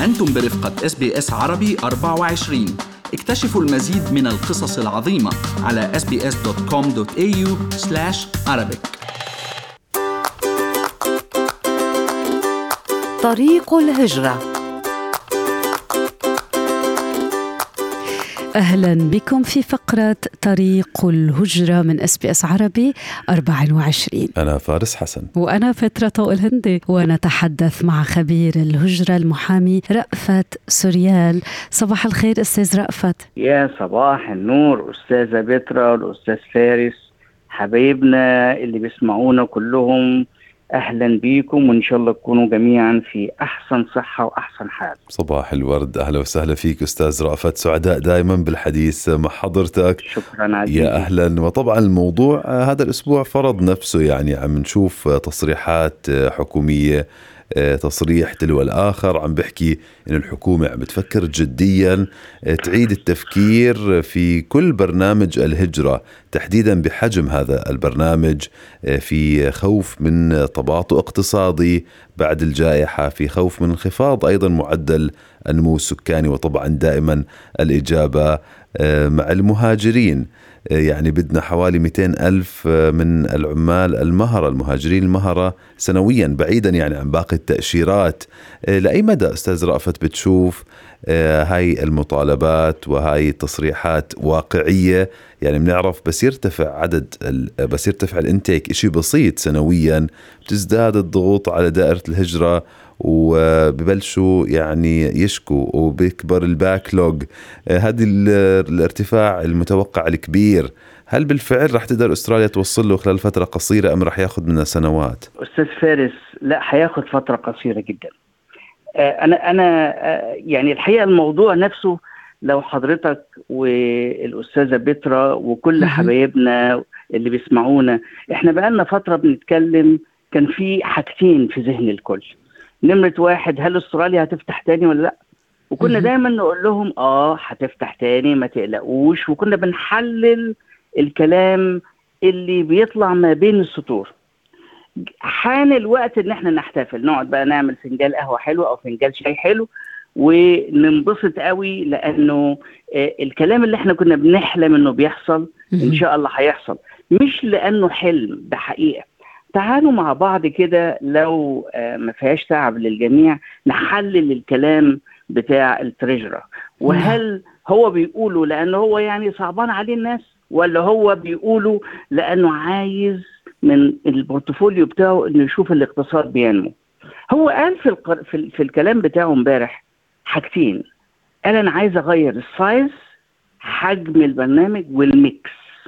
أنتم برفقة اس بي اس عربي 24 اكتشفوا المزيد من القصص العظيمة على sbs.com.au arabic طريق الهجره اهلا بكم في فقره طريق الهجره من اس بي اس عربي 24 انا فارس حسن وانا فتره طوق الهندي ونتحدث مع خبير الهجره المحامي رأفت سوريال صباح الخير استاذ رأفت يا صباح النور استاذه بترا والاستاذ فارس حبايبنا اللي بيسمعونا كلهم اهلا بيكم وان شاء الله تكونوا جميعا في احسن صحه واحسن حال. صباح الورد اهلا وسهلا فيك استاذ رأفت سعداء دائما بالحديث مع حضرتك. شكرا عزيزي. يا اهلا وطبعا الموضوع هذا الاسبوع فرض نفسه يعني عم نشوف تصريحات حكوميه آه، تصريح تلو الآخر عم بحكي أن الحكومة عم بتفكر جديا آه، تعيد التفكير في كل برنامج الهجرة تحديدا بحجم هذا البرنامج آه، في خوف من تباطؤ اقتصادي بعد الجائحة في خوف من انخفاض أيضا معدل النمو السكاني وطبعا دائما الإجابة مع المهاجرين يعني بدنا حوالي 200 ألف من العمال المهرة المهاجرين المهرة سنويا بعيدا يعني عن باقي التأشيرات لأي مدى أستاذ رأفت بتشوف هاي المطالبات وهاي التصريحات واقعية يعني بنعرف بس يرتفع عدد بس يرتفع الانتيك شيء بسيط سنويا بتزداد الضغوط على دائرة الهجرة وببلشوا يعني يشكوا وبيكبر الباكلوج آه، هذه الارتفاع المتوقع الكبير هل بالفعل رح تقدر استراليا توصل له خلال فتره قصيره ام رح ياخذ منها سنوات؟ استاذ فارس لا حياخذ فتره قصيره جدا. آه، انا انا آه، يعني الحقيقه الموضوع نفسه لو حضرتك والاستاذه بترا وكل حبايبنا اللي بيسمعونا احنا بقالنا فتره بنتكلم كان في حاجتين في ذهن الكل نمره واحد هل استراليا هتفتح تاني ولا لا وكنا دايما نقول لهم اه هتفتح تاني ما تقلقوش وكنا بنحلل الكلام اللي بيطلع ما بين السطور حان الوقت ان احنا نحتفل نقعد بقى نعمل فنجان قهوه حلو او فنجان شاي حلو وننبسط قوي لانه آه، الكلام اللي احنا كنا بنحلم انه بيحصل ان شاء الله هيحصل مش لانه حلم ده حقيقه تعالوا مع بعض كده لو آه، ما فيهاش تعب للجميع نحلل الكلام بتاع التريجرا وهل هو بيقوله لانه هو يعني صعبان عليه الناس ولا هو بيقوله لانه عايز من البورتفوليو بتاعه انه يشوف الاقتصاد بينمو هو قال في, القر... في, في الكلام بتاعه امبارح حاجتين قال انا عايز اغير السايز حجم البرنامج والميكس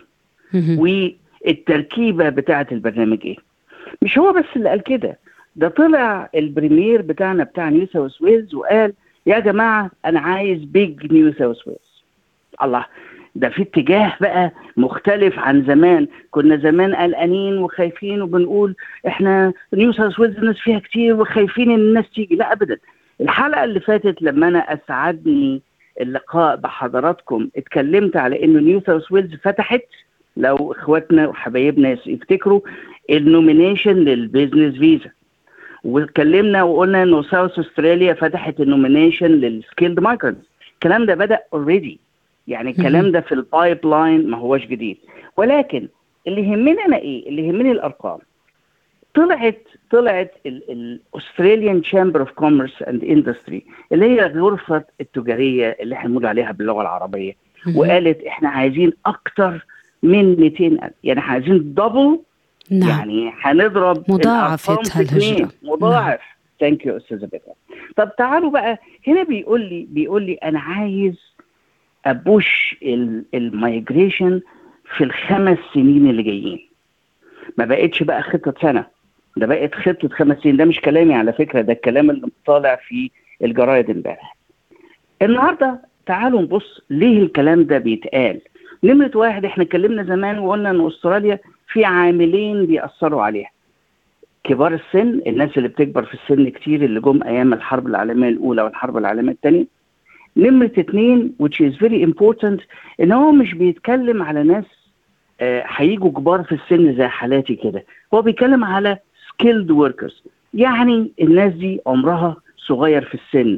والتركيبه بتاعه البرنامج ايه مش هو بس اللي قال كده ده طلع البريمير بتاعنا بتاع نيو ساوث ويلز وقال يا جماعه انا عايز بيج نيو ساوث ويلز الله ده في اتجاه بقى مختلف عن زمان كنا زمان قلقانين وخايفين وبنقول احنا نيو ساوث ويلز الناس فيها كتير وخايفين ان الناس تيجي لا ابدا الحلقه اللي فاتت لما انا اسعدني اللقاء بحضراتكم اتكلمت على انه نيو ساوث ويلز فتحت لو اخواتنا وحبايبنا يفتكروا النومينيشن للبيزنس فيزا واتكلمنا وقلنا انه ساوث استراليا فتحت النومينيشن للسكيلد مايجرنتس الكلام ده بدا اوريدي يعني الكلام ده في البايب لاين ما هوش جديد ولكن اللي يهمني انا ايه اللي يهمني الارقام طلعت طلعت الاستراليان تشامبر اوف كوميرس اند اندستري اللي هي الغرفه التجاريه اللي احنا بنقول عليها باللغه العربيه وقالت احنا عايزين اكتر من 200 ألف يعني احنا عايزين دبل نعم. يعني هنضرب مضاعفة الهجرة مضاعف ثانك يو استاذه بكر طب تعالوا بقى هنا بيقول لي بيقول لي انا عايز ابوش المايجريشن في الخمس سنين اللي جايين ما بقتش بقى خطه سنه ده بقت خطه خمس سنين ده مش كلامي على فكره ده الكلام اللي طالع في الجرايد امبارح النهارده تعالوا نبص ليه الكلام ده بيتقال نمرة واحد احنا اتكلمنا زمان وقلنا ان استراليا في عاملين بيأثروا عليها كبار السن الناس اللي بتكبر في السن كتير اللي جم ايام الحرب العالميه الاولى والحرب العالميه الثانيه نمرة اتنين which is very important ان هو مش بيتكلم على ناس آه، هيجوا آه كبار في السن زي حالاتي كده هو بيتكلم على skilled workers يعني الناس دي عمرها صغير في السن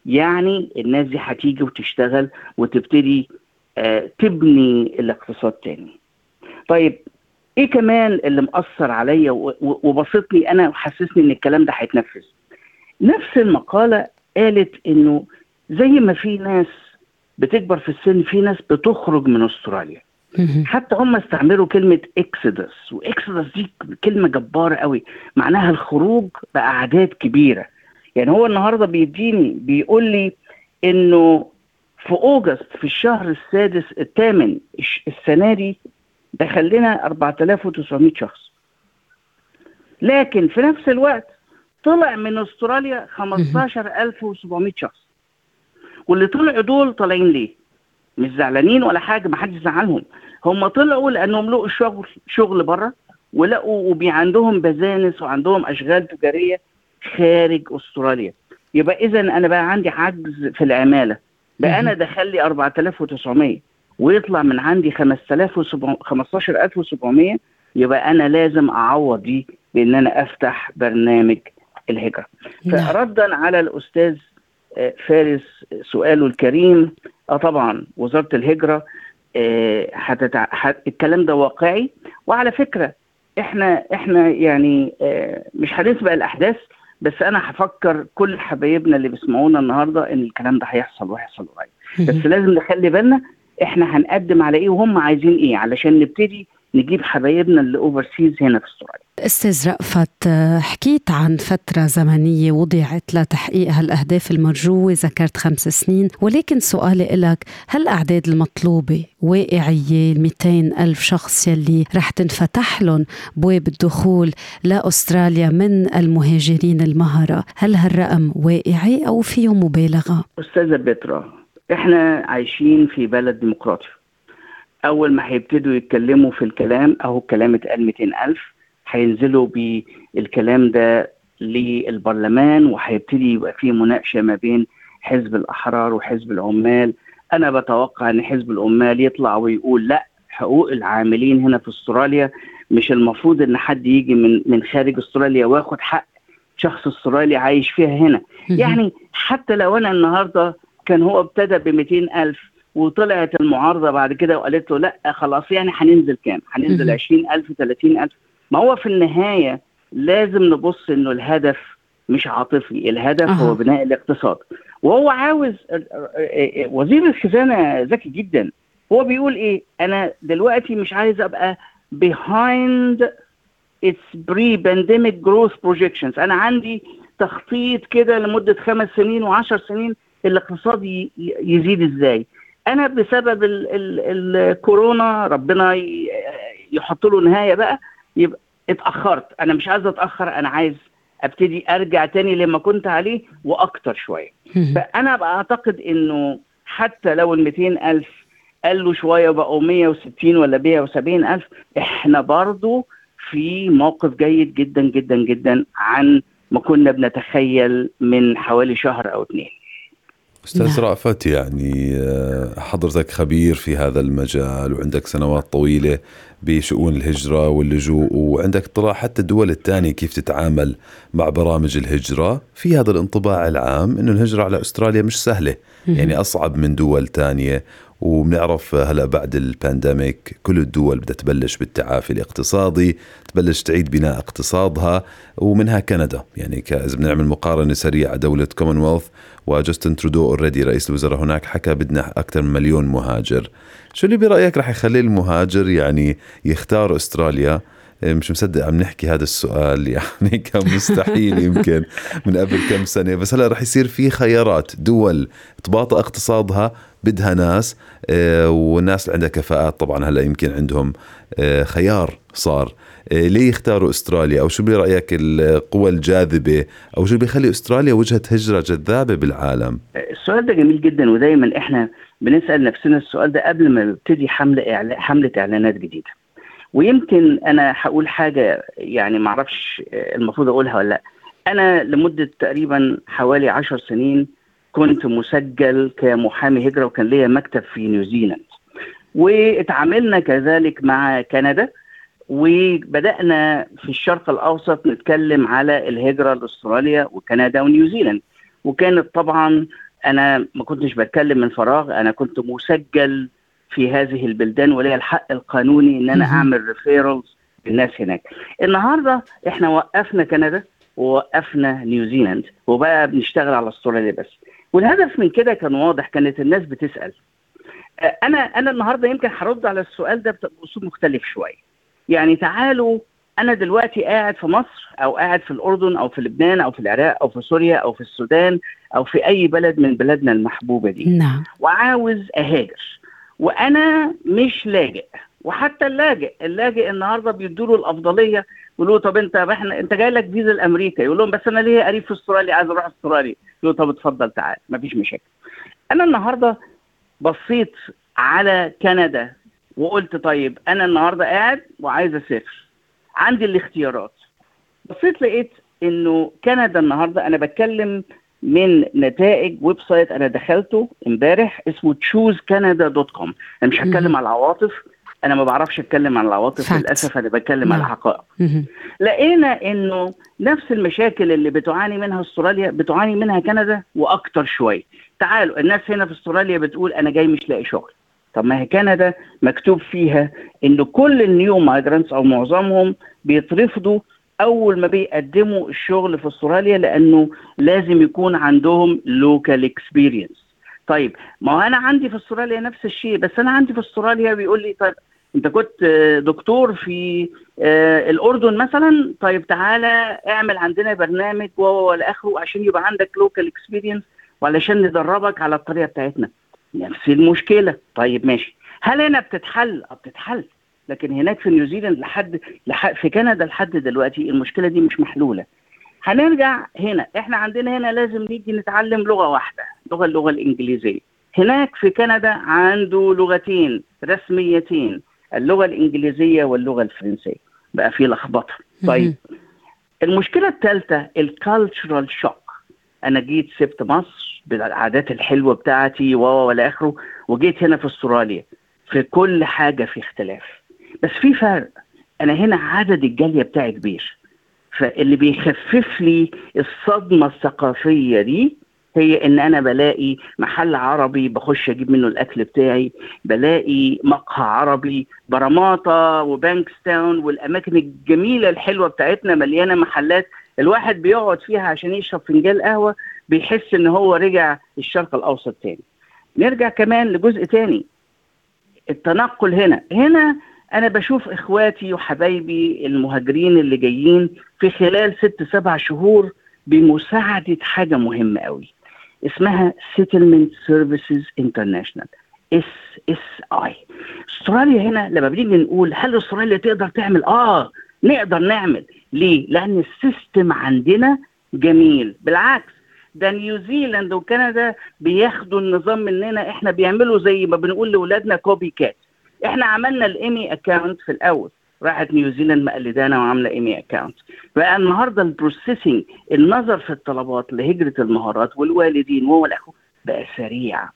يعني الناس دي هتيجي وتشتغل وتبتدي آه تبني الاقتصاد تاني طيب ايه كمان اللي مأثر عليا وبسطني انا وحسسني ان الكلام ده هيتنفذ نفس المقالة قالت انه زي ما في ناس بتكبر في السن في ناس بتخرج من استراليا حتى هم استعملوا كلمة اكسدس واكسدس دي كلمة جبارة قوي معناها الخروج بأعداد كبيرة يعني هو النهاردة بيديني بيقول لي انه في اوجست في الشهر السادس الثامن السنة دي دخل لنا 4900 شخص لكن في نفس الوقت طلع من استراليا 15700 شخص واللي طلعوا دول طالعين ليه؟ مش زعلانين ولا حاجه ما حدش زعلهم هم طلعوا لانهم لقوا شغل شغل بره ولقوا وبي عندهم بزانس وعندهم اشغال تجاريه خارج استراليا يبقى اذا انا بقى عندي عجز في العماله بقى انا دخل لي 4900 ويطلع من عندي 5000 15700 يبقى انا لازم اعوض دي بان انا افتح برنامج الهجره فردا على الاستاذ فارس سؤاله الكريم اه طبعا وزاره الهجره آه حتتع... حت... الكلام ده واقعي وعلى فكره احنا احنا يعني آه مش هنسبق الاحداث بس انا هفكر كل حبايبنا اللي بيسمعونا النهارده ان الكلام ده هيحصل وهيحصل قريب بس لازم نخلي بالنا احنا هنقدم على ايه وهم عايزين ايه علشان نبتدي نجيب حبايبنا اللي اوفرسيز هنا في استراليا استاذ رأفت حكيت عن فترة زمنية وضعت لتحقيق هالأهداف المرجوة ذكرت خمس سنين ولكن سؤالي لك هل الأعداد المطلوبة واقعية ال 200 ألف شخص يلي رح تنفتح لهم بواب الدخول لأستراليا من المهاجرين المهرة هل هالرقم واقعي أو فيه مبالغة؟ أستاذة بترا احنا عايشين في بلد ديمقراطي اول ما هيبتدوا يتكلموا في الكلام اهو الكلام اتقال 200 الف هينزلوا بالكلام ده للبرلمان وهيبتدي يبقى في مناقشه ما بين حزب الاحرار وحزب العمال انا بتوقع ان حزب العمال يطلع ويقول لا حقوق العاملين هنا في استراليا مش المفروض ان حد يجي من من خارج استراليا واخد حق شخص استرالي عايش فيها هنا يعني حتى لو انا النهارده كان هو ابتدى ب 200 ألف وطلعت المعارضة بعد كده وقالت له لا خلاص يعني هننزل كام هننزل 20 ألف 30 ألف ما هو في النهاية لازم نبص انه الهدف مش عاطفي الهدف أه. هو بناء الاقتصاد وهو عاوز وزير الخزانة ذكي جدا هو بيقول ايه انا دلوقتي مش عايز ابقى behind its pre-pandemic growth projections انا عندي تخطيط كده لمدة خمس سنين وعشر سنين الاقتصاد يزيد ازاي انا بسبب ال ال الكورونا ربنا يحط له نهايه بقى يبقى اتاخرت انا مش عايز اتاخر انا عايز ابتدي ارجع تاني لما كنت عليه واكتر شويه فانا بعتقد انه حتى لو ال 200 الف قالوا شويه بقوا 160 ولا 170 الف احنا برضو في موقف جيد جدا جدا جدا عن ما كنا بنتخيل من حوالي شهر او اتنين استاذ نعم. رأفت يعني حضرتك خبير في هذا المجال وعندك سنوات طويله بشؤون الهجره واللجوء وعندك اطلاع حتى الدول الثانيه كيف تتعامل مع برامج الهجره في هذا الانطباع العام انه الهجره على استراليا مش سهله يعني اصعب من دول ثانيه وبنعرف هلا بعد البانديميك كل الدول بدها تبلش بالتعافي الاقتصادي تبلش تعيد بناء اقتصادها ومنها كندا يعني اذا بنعمل مقارنه سريعه دوله كومنولث وجاستن ترودو اوريدي رئيس الوزراء هناك حكى بدنا اكثر من مليون مهاجر شو اللي برايك رح يخلي المهاجر يعني يختار استراليا مش مصدق عم نحكي هذا السؤال يعني كان مستحيل يمكن من قبل كم سنه بس هلا رح يصير في خيارات دول تباطئ اقتصادها بدها ناس والناس اللي عندها كفاءات طبعا هلا يمكن عندهم خيار صار ليه يختاروا استراليا او شو برايك القوى الجاذبه او شو بيخلي استراليا وجهه هجره جذابه بالعالم السؤال ده جميل جدا ودايما احنا بنسال نفسنا السؤال ده قبل ما نبتدي حمله إعلا... حمله اعلانات جديده ويمكن انا هقول حاجه يعني ما اعرفش المفروض اقولها ولا لا انا لمده تقريبا حوالي عشر سنين كنت مسجل كمحامي هجره وكان ليا مكتب في نيوزيلاند واتعاملنا كذلك مع كندا وبدانا في الشرق الاوسط نتكلم على الهجره لاستراليا وكندا ونيوزيلاند وكانت طبعا انا ما كنتش بتكلم من فراغ انا كنت مسجل في هذه البلدان ولي الحق القانوني ان انا مهم. اعمل ريفيرالز للناس هناك النهارده احنا وقفنا كندا ووقفنا نيوزيلاند وبقى بنشتغل على استراليا بس والهدف من كده كان واضح كانت الناس بتسال آه، انا انا النهارده يمكن هرد على السؤال ده باسلوب مختلف شويه يعني تعالوا انا دلوقتي قاعد في مصر او قاعد في الاردن او في لبنان او في العراق او في سوريا او في السودان او في اي بلد من بلادنا المحبوبه دي نعم وعاوز اهاجر وانا مش لاجئ وحتى اللاجئ اللاجئ النهارده بيدوا له الافضليه يقولوا له طب انت احنا انت جاي لك فيزا لامريكا يقول لهم بس انا ليا قريب في استراليا عايز اروح استراليا يقول له طب اتفضل تعال مفيش مشاكل انا النهارده بصيت على كندا وقلت طيب انا النهارده قاعد وعايز اسافر عندي الاختيارات بصيت لقيت انه كندا النهارده انا بتكلم من نتائج ويب سايت انا دخلته امبارح اسمه choosecanada.com انا مش هتكلم مهم. على العواطف انا ما بعرفش اتكلم عن العواطف Facts. للاسف انا بتكلم على نعم. حقائق مهم. لقينا انه نفس المشاكل اللي بتعاني منها استراليا بتعاني منها كندا واكتر شويه تعالوا الناس هنا في استراليا بتقول انا جاي مش لاقي شغل طب ما هي كندا مكتوب فيها ان كل النيو مايجرانتس او معظمهم بيترفضوا اول ما بيقدموا الشغل في استراليا لانه لازم يكون عندهم لوكال اكسبيرينس طيب ما هو انا عندي في استراليا نفس الشيء بس انا عندي في استراليا بيقول لي طيب انت كنت آه، دكتور في آه، الاردن مثلا طيب تعالى اعمل عندنا برنامج و والى اخره عشان يبقى عندك لوكال اكسبيرينس وعلشان ندربك على الطريقه بتاعتنا نفس المشكله طيب ماشي هل هنا بتتحل اه بتتحل لكن هناك في نيوزيلاند لحد, لحد في كندا لحد دلوقتي المشكله دي مش محلوله هنرجع هنا احنا عندنا هنا لازم نيجي نتعلم لغه واحده لغه اللغه الانجليزيه هناك في كندا عنده لغتين رسميتين اللغه الانجليزيه واللغه الفرنسيه بقى في لخبطه طيب المشكله الثالثه الكالتشرال شوك انا جيت سبت مصر بالعادات الحلوه بتاعتي و ولا اخره وجيت هنا في استراليا في كل حاجه في اختلاف بس في فرق انا هنا عدد الجاليه بتاعي كبير فاللي بيخفف لي الصدمه الثقافيه دي هي ان انا بلاقي محل عربي بخش اجيب منه الاكل بتاعي بلاقي مقهى عربي برماطه وبانكستاون والاماكن الجميله الحلوه بتاعتنا مليانه محلات الواحد بيقعد فيها عشان يشرب فنجان قهوه بيحس ان هو رجع الشرق الاوسط تاني نرجع كمان لجزء تاني التنقل هنا هنا انا بشوف اخواتي وحبايبي المهاجرين اللي جايين في خلال ست سبع شهور بمساعدة حاجة مهمة قوي اسمها Settlement Services International اس اس اي استراليا هنا لما بنيجي نقول هل استراليا تقدر تعمل اه نقدر نعمل ليه لان السيستم عندنا جميل بالعكس ده نيوزيلاند وكندا بياخدوا النظام مننا احنا بيعملوا زي ما بنقول لاولادنا كوبي كات احنا عملنا الايمي اكاونت في الاول راحت نيوزيلاند مقلدانا وعامله ايمي اكاونت بقى النهارده البروسيسنج النظر في الطلبات لهجره المهارات والوالدين وهو الاخو بقى سريع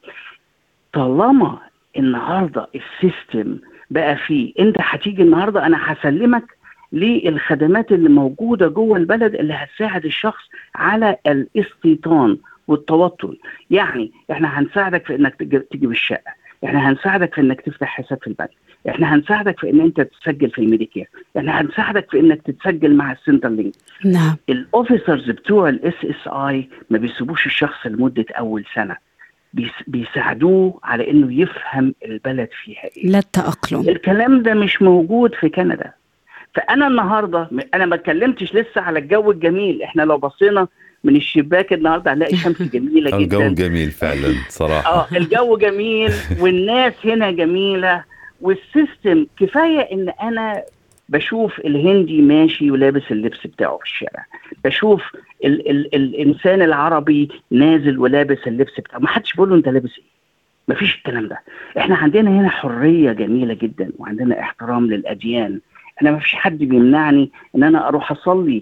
طالما النهارده السيستم بقى فيه انت هتيجي النهارده انا هسلمك للخدمات اللي موجوده جوه البلد اللي هتساعد الشخص على الاستيطان والتوطن يعني احنا هنساعدك في انك تجيب الشقه احنا هنساعدك في انك تفتح حساب في البنك احنا هنساعدك في ان انت تسجل في الميديكير احنا هنساعدك في انك تتسجل مع السنتر لينك نعم الاوفيسرز بتوع الاس اس اي ما بيسيبوش الشخص لمده اول سنه بيس بيساعدوه على انه يفهم البلد فيها ايه للتأقلم الكلام ده مش موجود في كندا فانا النهارده انا ما اتكلمتش لسه على الجو الجميل احنا لو بصينا من الشباك النهارده هنلاقي شمس جميله جدا الجو جميل فعلا صراحه اه الجو جميل والناس هنا جميله والسيستم كفايه ان انا بشوف الهندي ماشي ولابس اللبس بتاعه في الشارع بشوف ال ال الانسان العربي نازل ولابس اللبس بتاعه ما حدش بيقول له انت لابس ايه مفيش الكلام ده احنا عندنا هنا حريه جميله جدا وعندنا احترام للاديان انا ما فيش حد بيمنعني ان انا اروح اصلي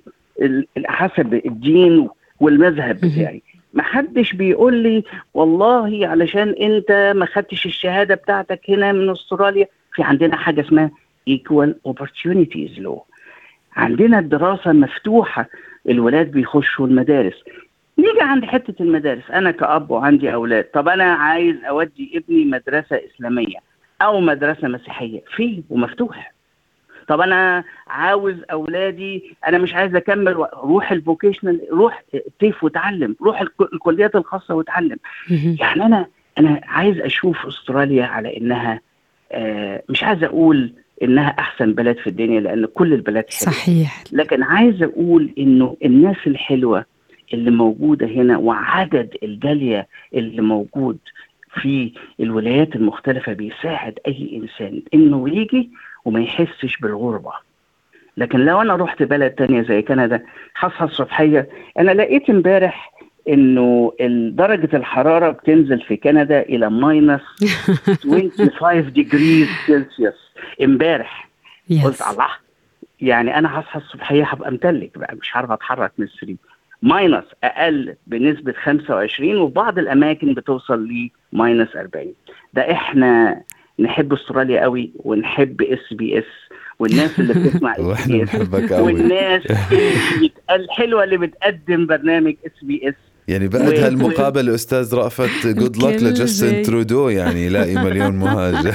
حسب الدين والمذهب بتاعي ما حدش بيقول لي والله علشان انت ما خدتش الشهاده بتاعتك هنا من استراليا في عندنا حاجه اسمها equal opportunities law عندنا الدراسه مفتوحه الولاد بيخشوا المدارس نيجي عند حته المدارس انا كاب وعندي اولاد طب انا عايز اودي ابني مدرسه اسلاميه او مدرسه مسيحيه في ومفتوح طب انا عاوز اولادي انا مش عايز اكمل روح الفوكيشنال روح تيف وتعلم روح الكليات الخاصه وتعلم يعني انا انا عايز اشوف استراليا على انها آه مش عايز اقول انها احسن بلد في الدنيا لان كل البلاد حلوه صحيح لكن عايز اقول انه الناس الحلوه اللي موجوده هنا وعدد الجاليه اللي موجود في الولايات المختلفه بيساعد اي انسان انه يجي وما يحسش بالغربه لكن لو انا رحت بلد تانية زي كندا هصحى الصبحيه انا لقيت امبارح انه درجه الحراره بتنزل في كندا الى ماينس 25 ديجريز سيلسيوس امبارح yes. قلت الله يعني انا هصحى الصبحيه هبقى متلج بقى مش عارف اتحرك من السرير ماينس اقل بنسبه 25 وفي بعض الاماكن بتوصل ل ماينس 40 ده احنا نحب استراليا قوي ونحب اس بي اس والناس اللي بتسمع واحنا بنحبك قوي والناس الحلوه اللي بتقدم برنامج اس بي اس يعني بعد هالمقابله استاذ رأفت جود لك لجاستن ترودو يعني يلاقي مليون مهاجر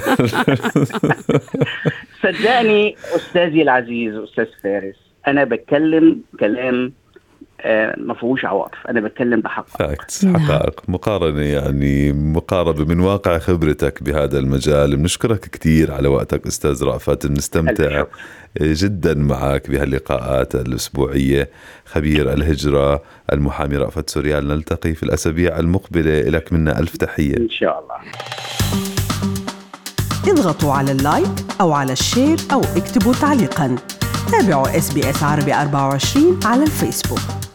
صدقني استاذي العزيز استاذ فارس انا بتكلم كلام ما فيهوش عواطف انا بتكلم بحقائق حقائق مقارنه يعني مقاربه من واقع خبرتك بهذا المجال بنشكرك كثير على وقتك استاذ رأفت بنستمتع جدا معك بهاللقاءات الاسبوعيه خبير الهجره المحامي رأفت سوريال نلتقي في الاسابيع المقبله لك منا الف تحيه ان شاء الله اضغطوا على اللايك او على الشير او اكتبوا تعليقا تابعوا اس بي اس عربي 24 على الفيسبوك